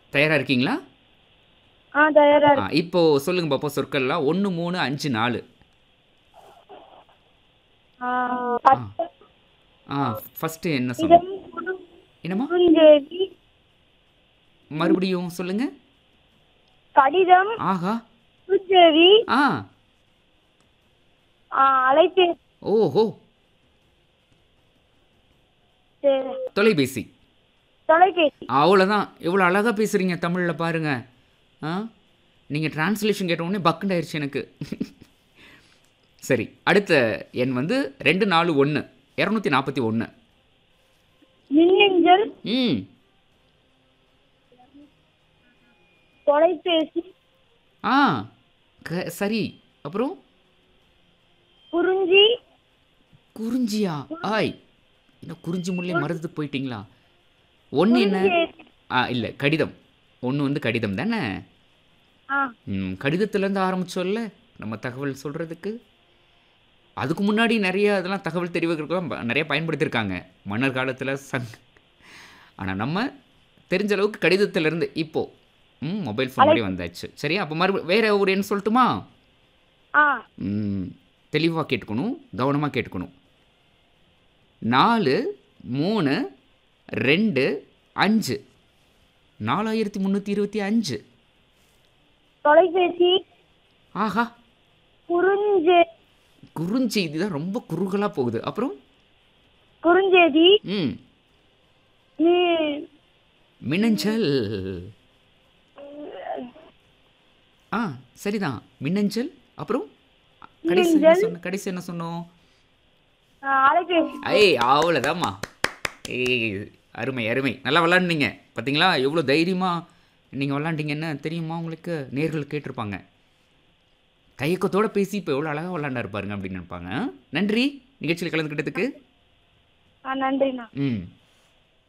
தயாரா இருக்கீங்களா ஆ தயாரா ஆ இப்போ சொல்லுங்க பாப்போம் சொற்கள்லாம் ஒன்று மூணு அஞ்சு நாலு ஆ, பத்து ஆ ஃபஸ்ட்டு என்ன சொன்னோம் குரு- என்னம்மா குறுஞ்செய்தி மறுபடியும் சொல்லுங்க கடிதம் ஆஹா குறுஞ்செய்தி ஆ ஆ, அலைபேசி ஓஹோ சரி. தொலைபேசி தொலைபேசி அவ்வளோதான் எவ்வளோ அழகாக பேசுகிறீங்க தமிழில் பாருங்க ஆ நீங்கள் டிரான்ஸ்லேஷன் கேட்ட உடனே பக்குண்ட் ஆயிடுச்சு எனக்கு சரி அடுத்த எண் வந்து ரெண்டு நாலு ஒன்று இரநூத்தி நாற்பத்தி ஒன்று மின்னஞ்சல் ம் தொலைபேசி ஆ க சரி அப்புறம் குறிஞ்சி குறிஞ்சியா ஆய் என்ன குறிஞ்சி முல்லை மறந்துட்டு போயிட்டீங்களா ஒன்று என்ன குறுஞ்செய்தி. ஆ இல்லை கடிதம் ஒன்று வந்து கடிதம் தானே ஆ ம், கடிதத்துலேருந்து ஆரம்பிச்சோல்ல நம்ம தகவல் சொல்கிறதுக்கு அதுக்கு முன்னாடி நிறைய அதெல்லாம் தகவல் தெரிவிக்கிறதுக்கெல்லாம் ப- நிறைய பயன்படுத்தியிருக்காங்க மன்னர் காலத்தில் சங் ஆனால் நம்ம தெரிஞ்ச அளவுக்கு கடிதத்திலேருந்து இப்போ ம் மொபைல் ஃபோன் மாதிரி வந்தாச்சு சரியா அப்போ மறுபடியும் வேற ஒரு எண் சொல்லட்டுமா ஆ ம், தெளிவாக கேட்டுக்கணும் கவனமாக கேட்டுக்கணும் நாலு மூணு ரெண்டு அஞ்சு நாலாயிரத்தி முந்நூற்றி இருபத்தி அஞ்சு தொலைபேசி ஆஹா குறுஞ்செ குறுஞ்செய்தி தான் ரொம்ப குறுகலாக போகுது அப்புறம் குறுஞ்செய்தி ம் மி- மின்னஞ்சல் ஆ சரிதான் மின்னஞ்சல் அப்புறம் கடைசி என்ன சொன்ன கடைசி என்ன சொன்னோம் ஆ, அலைபேசி ஐய் அவ்வளோதாம்மா ஏய் அருமை அருமை நல்லா விளாண்டுனீங்க பார்த்தீங்களா எவ்வளோ தைரியமாக நீங்கள் விளாண்டீங்கன்னு தெரியுமா உங்களுக்கு நேர்கள் கேட்டிருப்பாங்க தயக்கத்தோட பேசி இப்போ எவ்வளோ அழகாக விளாண்டா இருப்பாருங்க அப்படின்னு நினைப்பாங்க நன்றி நிகழ்ச்சியில் கலந்துக்கிட்டதுக்கு ஆ நன்றிண்ணா ம்